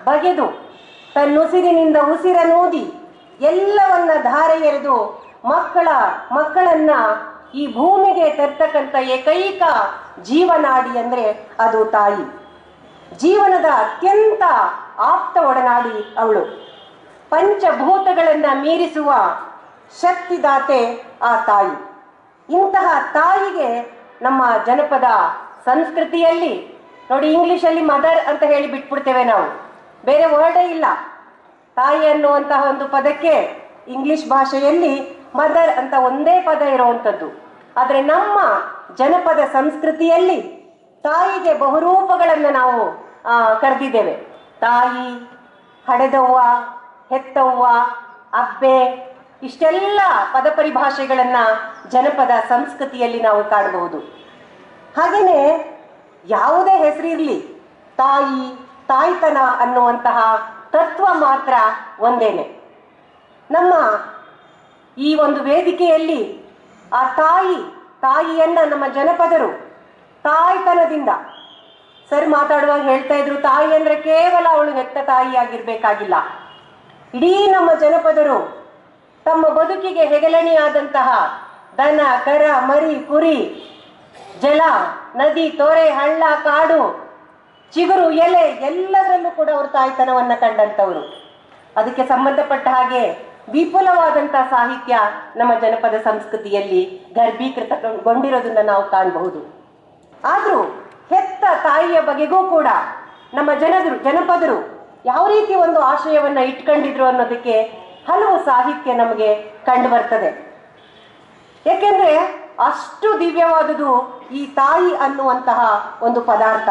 ಬಗೆದು ತನ್ನುಸಿರಿನಿಂದ ಉಸಿರನೂದಿ ಎಲ್ಲವನ್ನ ಧಾರೆ ಎರೆದು ಮಕ್ಕಳ ಮಕ್ಕಳನ್ನ ಈ ಭೂಮಿಗೆ ತರ್ತಕ್ಕಂಥ ಏಕೈಕ ಜೀವನಾಡಿ ಅಂದ್ರೆ ಅದು ತಾಯಿ ಜೀವನದ ಅತ್ಯಂತ ಆಪ್ತ ಒಡನಾಡಿ ಅವಳು ಪಂಚಭೂತಗಳನ್ನ ಮೀರಿಸುವ ಶಕ್ತಿದಾತೆ ಆ ತಾಯಿ ಇಂತಹ ತಾಯಿಗೆ ನಮ್ಮ ಜನಪದ ಸಂಸ್ಕೃತಿಯಲ್ಲಿ ನೋಡಿ ಇಂಗ್ಲಿಷಲ್ಲಿ ಮದರ್ ಅಂತ ಹೇಳಿ ಬಿಟ್ಬಿಡ್ತೇವೆ ನಾವು ಬೇರೆ ವರ್ಡೇ ಇಲ್ಲ ತಾಯಿ ಅನ್ನುವಂತಹ ಒಂದು ಪದಕ್ಕೆ ಇಂಗ್ಲಿಷ್ ಭಾಷೆಯಲ್ಲಿ ಮದರ್ ಅಂತ ಒಂದೇ ಪದ ಇರುವಂಥದ್ದು ಆದರೆ ನಮ್ಮ ಜನಪದ ಸಂಸ್ಕೃತಿಯಲ್ಲಿ ತಾಯಿಗೆ ಬಹುರೂಪಗಳನ್ನು ನಾವು ಆ, ಕರೆದಿದ್ದೇವೆ ತಾಯಿ ಹಡೆದವ್ವ ಹೆತ್ತವ್ವ ಅಬ್ಬೆ ಇಷ್ಟೆಲ್ಲ ಪದ ಪರಿಭಾಷೆಗಳನ್ನ ಜನಪದ ಸಂಸ್ಕೃತಿಯಲ್ಲಿ ನಾವು ಕಾಣಬಹುದು ಹಾಗೆಯೇ ಯಾವುದೇ ಹೆಸರಿರಲಿ ತಾಯಿ ತಾಯ್ತನ ಅನ್ನುವಂತಹ ತತ್ವ ಮಾತ್ರ ಒಂದೇನೆ ನಮ್ಮ ಈ ಒಂದು ವೇದಿಕೆಯಲ್ಲಿ ಆ ತಾಯಿ ತಾಯಿಯನ್ನ ನಮ್ಮ ಜನಪದರು ತಾಯ್ತನದಿಂದ ಸರ್ ಮಾತಾಡುವಾಗ ಹೇಳ್ತಾ ಇದ್ರು ತಾಯಿ ಅಂದ್ರೆ ಕೇವಲ ಅವಳು ಹೆತ್ತ ತಾಯಿಯಾಗಿರ್ಬೇಕಾಗಿಲ್ಲ ಇಡೀ ನಮ್ಮ ಜನಪದರು ತಮ್ಮ ಬದುಕಿಗೆ ಹೆಗಲಣಿಯಾದಂತಹ ದನ ಕರ ಮರಿ ಕುರಿ ಜಲ ನದಿ ತೊರೆ ಹಳ್ಳ ಕಾಡು ಚಿಗುರು ಎಲೆ ಎಲ್ಲದರಲ್ಲೂ ಕೂಡ ಅವರು ತಾಯ್ತನವನ್ನ ಕಂಡಂತವರು ಅದಕ್ಕೆ ಸಂಬಂಧಪಟ್ಟ ಹಾಗೆ ವಿಪುಲವಾದಂಥ ಸಾಹಿತ್ಯ ನಮ್ಮ ಜನಪದ ಸಂಸ್ಕೃತಿಯಲ್ಲಿ ಗರ್ಭೀಕೃತಗೊಂಡಿರೋದನ್ನ ನಾವು ಕಾಣಬಹುದು ಆದರೂ ಹೆತ್ತ ತಾಯಿಯ ಬಗೆಗೂ ಕೂಡ ನಮ್ಮ ಜನದರು ಜನಪದರು ಯಾವ ರೀತಿ ಒಂದು ಆಶಯವನ್ನ ಇಟ್ಕೊಂಡಿದ್ರು ಅನ್ನೋದಕ್ಕೆ ಹಲವು ಸಾಹಿತ್ಯ ನಮಗೆ ಕಂಡು ಬರ್ತದೆ ಏಕೆಂದ್ರೆ ಅಷ್ಟು ದಿವ್ಯವಾದುದು ಈ ತಾಯಿ ಅನ್ನುವಂತಹ ಒಂದು ಪದಾರ್ಥ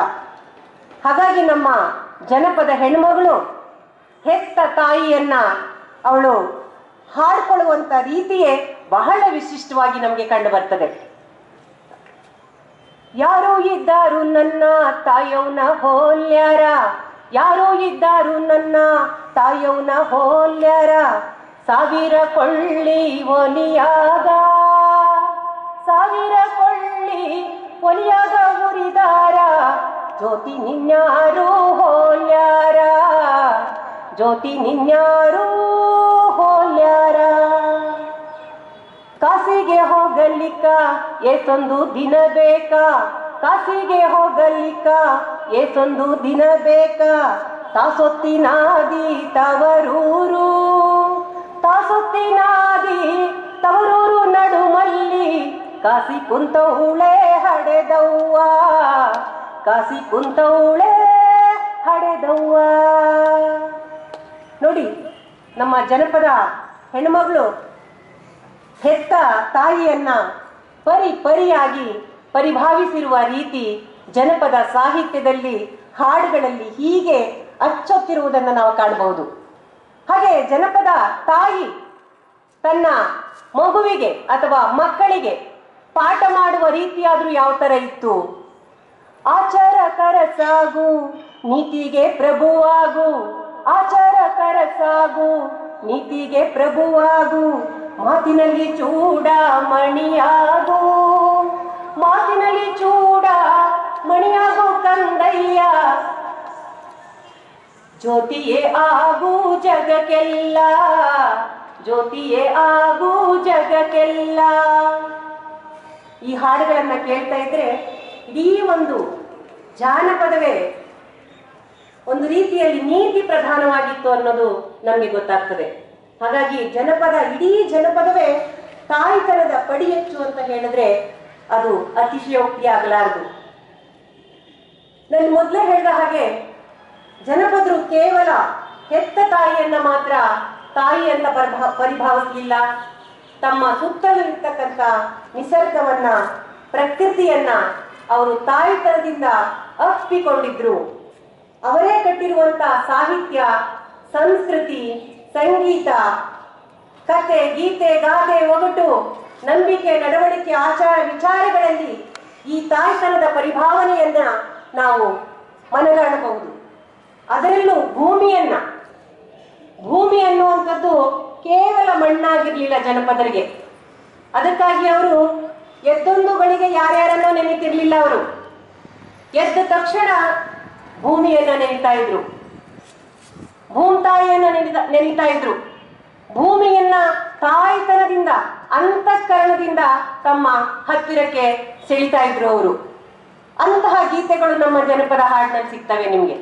ಹಾಗಾಗಿ ನಮ್ಮ ಜನಪದ ಹೆಣ್ಮಗಳು ಹೆತ್ತ ತಾಯಿಯನ್ನ ಅವಳು ಹಾಡ್ಕೊಳ್ಳುವಂತ ರೀತಿಯೇ ಬಹಳ ವಿಶಿಷ್ಟವಾಗಿ ನಮಗೆ ಕಂಡು ಬರ್ತದೆ ಯಾರೋ ಇದ್ದಾರು ನನ್ನ ತಾಯವ್ನ ಹೋಲ್ಯಾರ ಯಾರೋ ಇದ್ದಾರು ನನ್ನ ತಾಯವ್ನ ಹೋಲ್ಯಾರ ಸಾವಿರ ಕೊಳ್ಳಿ ಒಲಿಯಾಗ ಸಾವಿರ ಕೊಳ್ಳಿ ಒಲಿಯಾಗ ಉರಿದಾರ ಜ್ಯೋತಿ ನಿನ್ಯಾರು ಹೋಲ್ಯಾರ ಜ್ಯೋತಿ ನಿನ್ಯಾರು ಹೋಲ್ಯಾರ ಕಾಸಿಗೆ ಹೋಗಲಿಕ್ಕ ಏಸೊಂದು ದಿನ ಬೇಕಾ ಕಾಸಿಗೆ ಹೋಗಲಿಕ್ಕ ಏಸೊಂದು ದಿನ ಬೇಕಾ ತಾಸೊತ್ತಿನಾದಿ ತವರೂರು ತಾಸೊತ್ತಿನಾದಿ ತವರೂರು ನಡುಮಲ್ಲಿ ಕಾಸಿ ಕುಂತೌಳೆ ಹಡೆದವ್ವ ಕಾಸಿ ಕುಂತೌಳೆ ಹಡೆದವ್ವ ನೋಡಿ ನಮ್ಮ ಜನಪದ ಹೆಣ್ಮಗಳು ಹೆತ್ತ ತಾಯಿಯನ್ನ ಪರಿ ಪರಿಯಾಗಿ ಪರಿಭಾವಿಸಿರುವ ರೀತಿ ಜನಪದ ಸಾಹಿತ್ಯದಲ್ಲಿ ಹಾಡುಗಳಲ್ಲಿ ಹೀಗೆ ಅಚ್ಚೊತ್ತಿರುವುದನ್ನು ನಾವು ಕಾಣಬಹುದು ಹಾಗೆ ಜನಪದ ತಾಯಿ ತನ್ನ ಮಗುವಿಗೆ ಅಥವಾ ಮಕ್ಕಳಿಗೆ ಪಾಠ ಮಾಡುವ ರೀತಿಯಾದ್ರೂ ಯಾವ ತರ ಇತ್ತು ಆಚಾರ ಕರಸಾಗು ನೀತಿಗೆ ಪ್ರಭುವಾಗು ಆಚಾರ ಕರಸಾಗು ನೀತಿಗೆ ಪ್ರಭುವಾಗು ಮಾತಿನಲ್ಲಿ ಚೂಡ ಮಣಿಯಾಗು ಮಾತಿನಲ್ಲಿ ಚೂಡ ಮಣಿಯಾಗು ಕಂದಯ್ಯ ಜ್ಯೋತಿಯೇ ಆಗು ಜಗಕ್ಕೆಲ್ಲ ಜ್ಯೋತಿಯೇ ಆಗು ಜಗಕ್ಕೆಲ್ಲ ಈ ಹಾಡುಗಳನ್ನ ಕೇಳ್ತಾ ಇದ್ರೆ ಇಡೀ ಒಂದು ಜಾನಪದವೇ ಒಂದು ರೀತಿಯಲ್ಲಿ ನೀತಿ ಪ್ರಧಾನವಾಗಿತ್ತು ಅನ್ನೋದು ನಮಗೆ ಗೊತ್ತಾಗ್ತದೆ ಹಾಗಾಗಿ ಜನಪದ ಇಡೀ ಜನಪದವೇ ತಾಯ್ತನದ ಪಡಿಯಚ್ಚು ಅಂತ ಹೇಳಿದ್ರೆ ಅದು ಅತಿಶಯೋಕ್ತಿ ಆಗಲಾರದು ನಾನು ಮೊದಲೇ ಹೇಳಿದ ಹಾಗೆ ಜನಪದರು ಕೇವಲ ಹೆತ್ತ ತಾಯಿಯನ್ನ ಮಾತ್ರ ತಾಯಿ ಅಂತ ಪರಿಭಾ ಪರಿಭಾವಿಸಲಿಲ್ಲ ತಮ್ಮ ಸುತ್ತಲೂ ಇರ್ತಕ್ಕಂಥ ನಿಸರ್ಗವನ್ನ ಪ್ರಕೃತಿಯನ್ನ ಅವರು ತಾಯ್ತನದಿಂದ ಅಪ್ಪಿಕೊಂಡಿದ್ರು ಅವರೇ ಕಟ್ಟಿರುವಂತಹ ಸಾಹಿತ್ಯ ಸಂಸ್ಕೃತಿ ಸಂಗೀತ ಕತೆ ಗೀತೆ ಗಾದೆ ಒಗಟು ನಂಬಿಕೆ ನಡವಳಿಕೆ ಆಚಾರ ವಿಚಾರಗಳಲ್ಲಿ ಈ ತಾಯ್ತನದ ಪರಿಭಾವನೆಯನ್ನ ನಾವು ಮನಗಾಣಬಹುದು ಅದರಲ್ಲೂ ಭೂಮಿಯನ್ನ ಭೂಮಿ ಅನ್ನುವಂಥದ್ದು ಕೇವಲ ಮಣ್ಣಾಗಿರ್ಲಿಲ್ಲ ಜನಪದರಿಗೆ ಅದಕ್ಕಾಗಿ ಅವರು ಎದ್ದೊಂದು ಗಳಿಗೆ ಯಾರ್ಯಾರನ್ನೋ ನೆನೀತಿರ್ಲಿಲ್ಲ ಅವರು ಎದ್ದ ತಕ್ಷಣ ಭೂಮಿಯನ್ನ ನೆನೀತಾ ಇದ್ರು ಭೂಮ್ತಾಯಿಯನ್ನ ನೆನೆದ ನೆನೀತಾ ಇದ್ರು ಭೂಮಿಯನ್ನ ತಾಯ್ತನದಿಂದ ಅಂತಃಕರಣದಿಂದ ತಮ್ಮ ಹತ್ತಿರಕ್ಕೆ ಸೆಳಿತಾ ಇದ್ರು ಅವರು ಅಂತಹ ಗೀತೆಗಳು ನಮ್ಮ ಜನಪದ ಹಾಡಿನಲ್ಲಿ ಸಿಗ್ತವೆ ನಿಮ್ಗೆ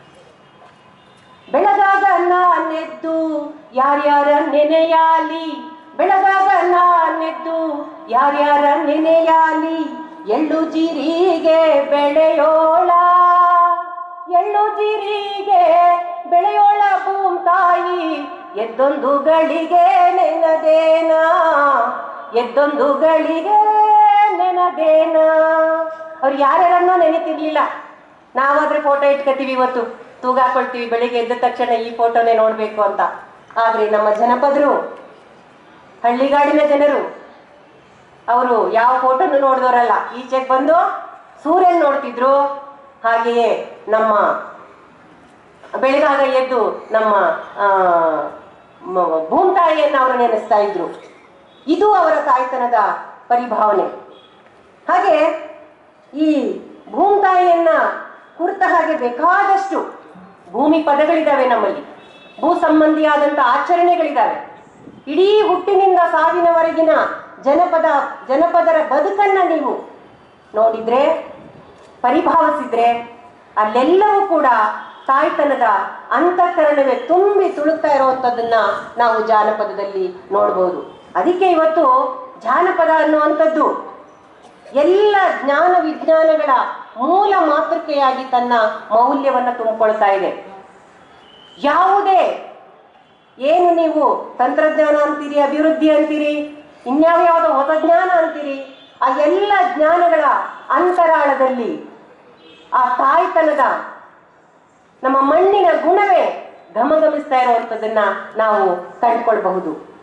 ಬೆಳಗಾಗ ನಾನೆದ್ದು ಯಾರ್ಯಾರ ನೆನೆಯಾಲಿ ಬೆಳಗಾಗ ನಾನೆದ್ದು ಯಾರ್ಯಾರ ನೆನೆಯಾಲಿ ಎಳ್ಳು ಜೀರಿಗೆ ಬೆಳೆಯೋಳ ಎಳ್ಳು ಜೀರಿಗೆ ಬೆಳೆಯೋಳ ಭೂಮ್ ತಾಯಿ ಎದ್ದೊಂದು ಗಳಿಗೆ ನೆನದೇನ ಎದ್ದೊಂದು ಗಳಿಗೆ ನೆನದೇನ ಅವ್ರು ಯಾರ್ಯಾರನ್ನೋ ನೆನೆತಿರ್ಲಿಲ್ಲ ನಾವಾದ್ರೆ ಫೋಟೋ ಇಟ್ಕೋತೀವಿ ಇವತ್ತು ತೂಗಾಕೊಳ್ತೀವಿ ಬೆಳಿಗ್ಗೆ ಎದ್ದ ತಕ್ಷಣ ಈ ಫೋಟೋನೇ ನೋಡ್ಬೇಕು ಅಂತ ಆದ್ರೆ ನಮ್ಮ ಜನಪದರು ಹಳ್ಳಿಗಾಡಿನ ಜನರು ಅವರು ಯಾವ ಫೋಟೋನು ನೋಡಿದವರಲ್ಲ ಈಚೆಗೆ ಬಂದು ಸೂರ್ಯನ್ ನೋಡ್ತಿದ್ರು ಹಾಗೆಯೇ ನಮ್ಮ ಬೆಳಗಾಗ ಎದ್ದು ನಮ್ಮ ಆ, ಮ- ಭೂಮ್ತಾಯಿಯನ್ನು ಅವರು ನೆನೆಸ್ತಾ ಇದ್ರು ಇದು ಅವರ ತಾಯ್ತನದ ಪರಿಭಾವನೆ ಹಾಗೆ ಈ ಭೂಮ್ತಾಯಿಯನ್ನ ಕುರಿತ ಹಾಗೆ ಬೇಕಾದಷ್ಟು ಭೂಮಿ ಪದಗಳಿದಾವೆ ನಮ್ಮಲ್ಲಿ ಭೂ ಸಂಬಂಧಿಯಾದಂಥ ಆಚರಣೆಗಳಿದಾವೆ ಇಡೀ ಹುಟ್ಟಿನಿಂದ ಸಾವಿನವರೆಗಿನ ಜನಪದ ಜನಪದರ ಬದುಕನ್ನ ನೀವು ನೋಡಿದ್ರೆ ಪರಿಭಾವಿಸಿದ್ರೆ ಅಲ್ಲೆಲ್ಲವೂ ಕೂಡ ತಾಯ್ತನದ ಅಂತಃಕರಣವೇ ತುಂಬಿ ತುಳುಕ್ತಾ ಇರುವಂಥದ್ದನ್ನ ನಾವು ಜಾನಪದದಲ್ಲಿ ನೋಡ್ಬೋದು ಅದಕ್ಕೆ ಇವತ್ತು ಜಾನಪದ ಅನ್ನುವಂಥದ್ದು ಎಲ್ಲ ಜ್ಞಾನ ವಿಜ್ಞಾನಗಳ ಮೂಲ ಮಾತೃಕೆಯಾಗಿ ತನ್ನ ಮೌಲ್ಯವನ್ನ ತುಂಬಿಕೊಳ್ತಾ ಇದೆ ಯಾವುದೇ ಏನು ನೀವು ತಂತ್ರಜ್ಞಾನ ಅಂತೀರಿ ಅಭಿವೃದ್ಧಿ ಅಂತೀರಿ ಇನ್ಯಾವ ಯಾವುದೋ ಹೊಸ ಜ್ಞಾನ ಅಂತೀರಿ ಆ ಎಲ್ಲ ಜ್ಞಾನಗಳ ಅಂತರಾಳದಲ್ಲಿ ಆ ತಾಯ್ತನದ ನಮ್ಮ ಮಣ್ಣಿನ ಗುಣವೇ ಘಮಘಮಿಸ್ತಾ ಇರುವಂಥದ್ದನ್ನ ನಾವು ಕಂಡುಕೊಳ್ಬಹುದು